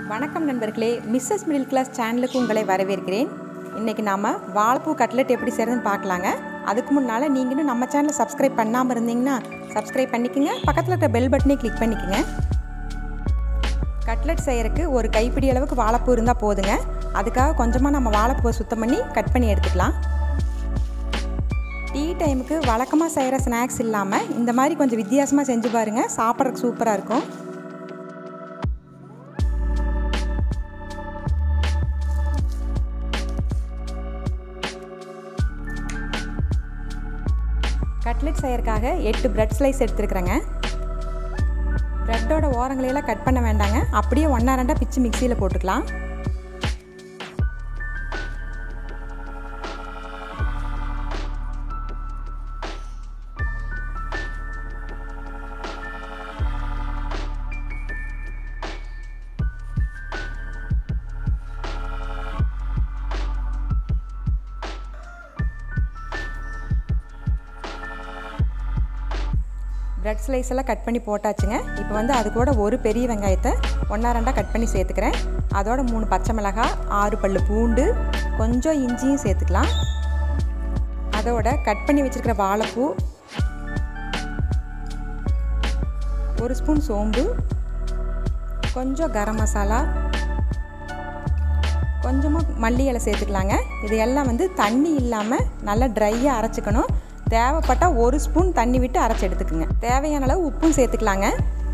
வணக்கம் நண்பர்களே Mrs middle class சேனலுக்கு உங்களை வரவேற்கிறேன் இன்றைக்கி நாம் வாழைப்பூ கட்லெட் எப்படி செய்கிறதுன்னு பார்க்கலாங்க அதுக்கு முன்னால் நீங்களும் நம்ம சேனலை சப்ஸ்கிரைப் பண்ணாமல் இருந்தீங்கன்னா சப்ஸ்கிரைப் பண்ணிக்கோங்க பக்கத்தில் இருக்கிற பெல் பட்டனை கிளிக் பண்ணிக்கோங்க கட்லெட் செய்கிறதுக்கு ஒரு கைப்பிடி அளவுக்கு வாழைப்பூ இருந்தால் போதுங்க அதுக்காக கொஞ்சமாக நம்ம வாழைப்பூவை சுத்தம் பண்ணி கட் பண்ணி எடுத்துக்கலாம் டீ டைமுக்கு வழக்கமாக செய்கிற ஸ்நாக்ஸ் இல்லாமல் இந்த மாதிரி கொஞ்சம் வித்தியாசமாக செஞ்சு பாருங்கள் சாப்பிட்றதுக்கு சூப்பராக இருக்கும் கட்லெட் செய்யறதுக்காக எட்டு பிரெட் ஸ்லைஸ் எடுத்துருக்குறேங்க ப்ரெட்டோட ஓரங்களையெல்லாம் கட் பண்ண வேண்டாங்க அப்படியே ஒன்றா ரெண்டாக பிச்சு மிக்சியில் போட்டுக்கலாம் ப்ரெட் ஸ்லைஸ் எல்லாம் கட் பண்ணி போட்டாச்சுங்க இப்போ வந்து அது கூட ஒரு பெரிய வெங்காயத்தை ஒன்றா ரெண்டாக கட் பண்ணி சேர்த்துக்கிறேன் அதோட மூணு பச்சை மிளகாய் ஆறு பல் பூண்டு கொஞ்சம் இஞ்சியும் சேர்த்துக்கலாம் அதோட கட் பண்ணி வச்சுருக்கிற வாழைப்பூ ஒரு ஸ்பூன் சோம்பு கொஞ்சம் கரம் மசாலா கொஞ்சமாக மல்லி இலை சேர்த்துக்கலாங்க இது எல்லாம் வந்து தண்ணி இல்லாமல் நல்லா ட்ரையாக அரைச்சிக்கணும் தேவைப்பட்டால் ஒரு ஸ்பூன் தண்ணி விட்டு அரைச்சி எடுத்துக்குங்க தேவையான அளவு உப்பும் சேர்த்துக்கலாங்க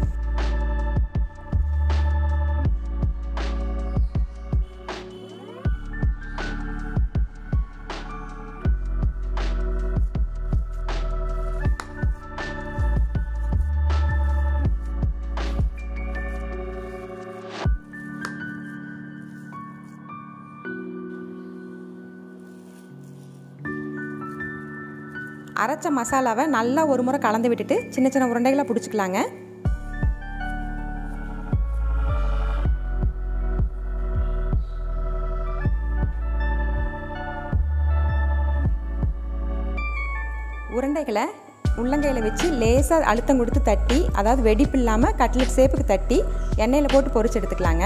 அரைச்ச மசாலாவை நல்லா ஒரு முறை கலந்து விட்டுட்டு சின்ன சின்ன உருண்டைகளாக பிடிச்சிக்கலாங்க உருண்டைகளை உள்ளங்கையில் வச்சு லேசாக அழுத்தம் கொடுத்து தட்டி அதாவது வெடிப்பு இல்லாமல் கட்லெட் சேப்புக்கு தட்டி எண்ணெயில் போட்டு பொரிச்சு எடுத்துக்கலாங்க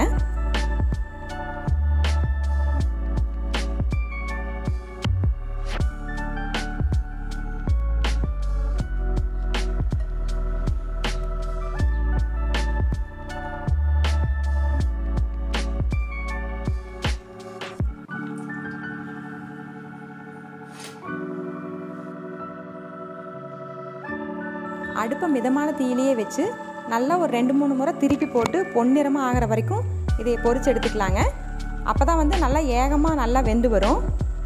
அடுப்பை மிதமான தீயிலேயே வச்சு நல்லா ஒரு ரெண்டு மூணு முறை திருப்பி போட்டு பொன்னிறமாக ஆகிற வரைக்கும் இதை பொரிச்சு எடுத்துக்கலாங்க அப்போ தான் வந்து நல்லா ஏகமாக நல்லா வெந்து வரும்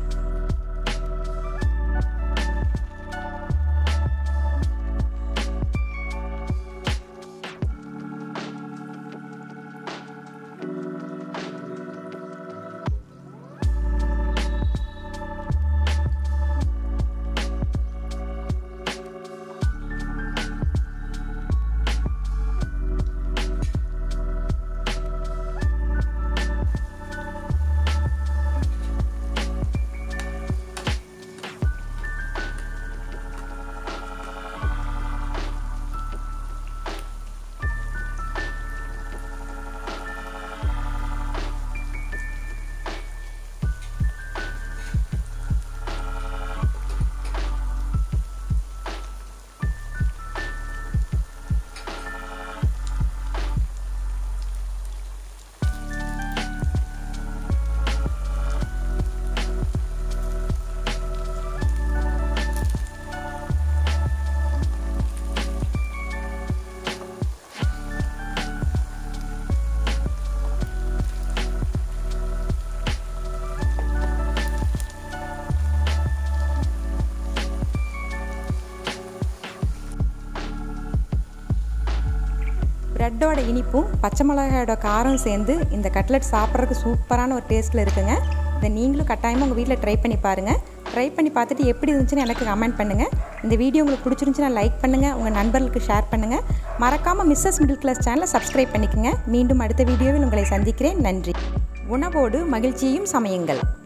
ப்ரெட்டோட இனிப்பும் பச்சை மிளகாயோட காரம் சேர்ந்து இந்த கட்லெட் சாப்பிட்றதுக்கு சூப்பரான ஒரு டேஸ்ட்டில் இருக்குங்க இதை நீங்களும் கட்டாயமாக உங்கள் வீட்டில் ட்ரை பண்ணி பாருங்கள் ட்ரை பண்ணி பார்த்துட்டு எப்படி இருந்துச்சுன்னு எனக்கு கமெண்ட் பண்ணுங்கள் இந்த வீடியோ உங்களுக்கு பிடிச்சிருந்துச்சுன்னா லைக் பண்ணுங்கள் உங்கள் நண்பர்களுக்கு ஷேர் பண்ணுங்கள் மறக்காமல் மிஸ்ஸஸ் மிடில் கிளாஸ் சேனலை சப்ஸ்கிரைப் பண்ணிக்கோங்க மீண்டும் அடுத்த வீடியோவில் உங்களை சந்திக்கிறேன் நன்றி உணவோடு மகிழ்ச்சியையும் சமையுங்கள்